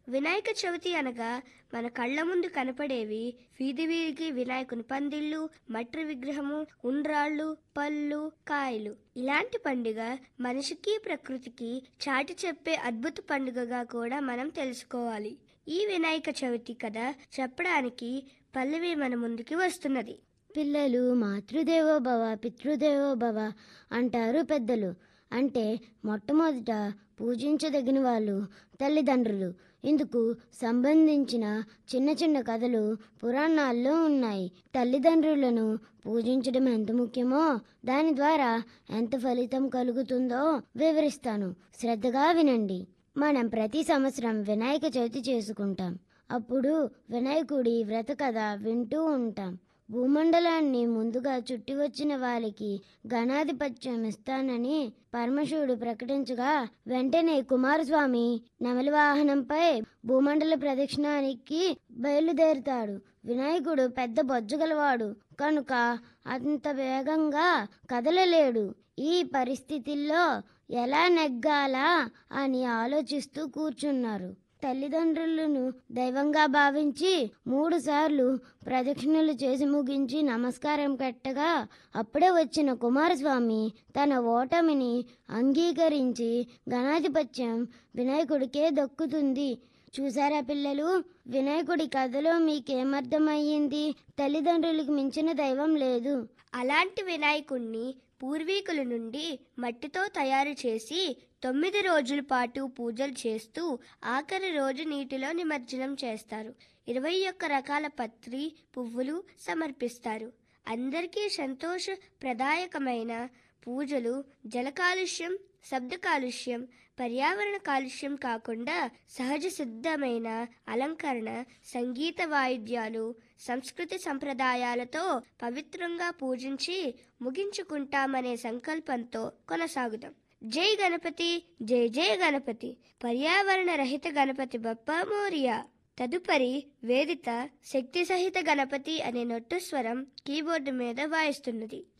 వినాయక చవితి అనగా మన కళ్ళ ముందు కనపడేవి వీధి వీధికి వినాయకుని పందిళ్ళు మట్టి విగ్రహము ఉండ్రాళ్ళు పళ్ళు కాయలు ఇలాంటి పండుగ మనిషికి ప్రకృతికి చాటి చెప్పే అద్భుత పండుగగా కూడా మనం తెలుసుకోవాలి ఈ వినాయక చవితి కథ చెప్పడానికి పల్లవి మన ముందుకి వస్తున్నది పిల్లలు మాతృదేవో భవ పితృదేవో భవ అంటారు పెద్దలు అంటే మొట్టమొదట పూజించదగిన వాళ్ళు తల్లిదండ్రులు ఇందుకు సంబంధించిన చిన్న చిన్న కథలు పురాణాల్లో ఉన్నాయి తల్లిదండ్రులను పూజించడం ఎంత ముఖ్యమో దాని ద్వారా ఎంత ఫలితం కలుగుతుందో వివరిస్తాను శ్రద్ధగా వినండి మనం ప్రతి సంవత్సరం వినాయక చవితి చేసుకుంటాం అప్పుడు వినాయకుడి వ్రత కథ వింటూ ఉంటాం భూమండలాన్ని ముందుగా చుట్టి వచ్చిన వారికి గణాధిపత్యం ఇస్తానని పరమశివుడు ప్రకటించగా వెంటనే కుమారస్వామి నెమలి వాహనంపై భూమండల ప్రదక్షిణానికి బయలుదేరుతాడు వినాయకుడు పెద్ద బొజ్జగలవాడు కనుక అంత వేగంగా కదలలేడు ఈ పరిస్థితుల్లో ఎలా నెగ్గాలా అని ఆలోచిస్తూ కూర్చున్నారు తల్లిదండ్రులను దైవంగా భావించి మూడు సార్లు ప్రదక్షిణలు చేసి ముగించి నమస్కారం పెట్టగా అప్పుడే వచ్చిన కుమారస్వామి తన ఓటమిని అంగీకరించి గణాధిపత్యం వినాయకుడికే దక్కుతుంది చూసారా పిల్లలు వినాయకుడి కథలో మీకేమర్థమయ్యింది తల్లిదండ్రులకు మించిన దైవం లేదు అలాంటి వినాయకుణ్ణి పూర్వీకుల నుండి మట్టితో తయారు చేసి తొమ్మిది రోజుల పాటు పూజలు చేస్తూ ఆఖరి రోజు నీటిలో నిమజ్జనం చేస్తారు ఇరవై ఒక్క రకాల పత్రి పువ్వులు సమర్పిస్తారు అందరికీ సంతోషప్రదాయకమైన పూజలు జల కాలుష్యం శబ్ద కాలుష్యం పర్యావరణ కాలుష్యం కాకుండా సహజ సిద్ధమైన అలంకరణ సంగీత వాయిద్యాలు సంస్కృతి సంప్రదాయాలతో పవిత్రంగా పూజించి ముగించుకుంటామనే సంకల్పంతో కొనసాగుదాం జై గణపతి జై జై గణపతి పర్యావరణ రహిత గణపతి బప్ప మోరియా తదుపరి వేదిత శక్తి సహిత గణపతి అనే నొట్టు స్వరం కీబోర్డు మీద వాయిస్తున్నది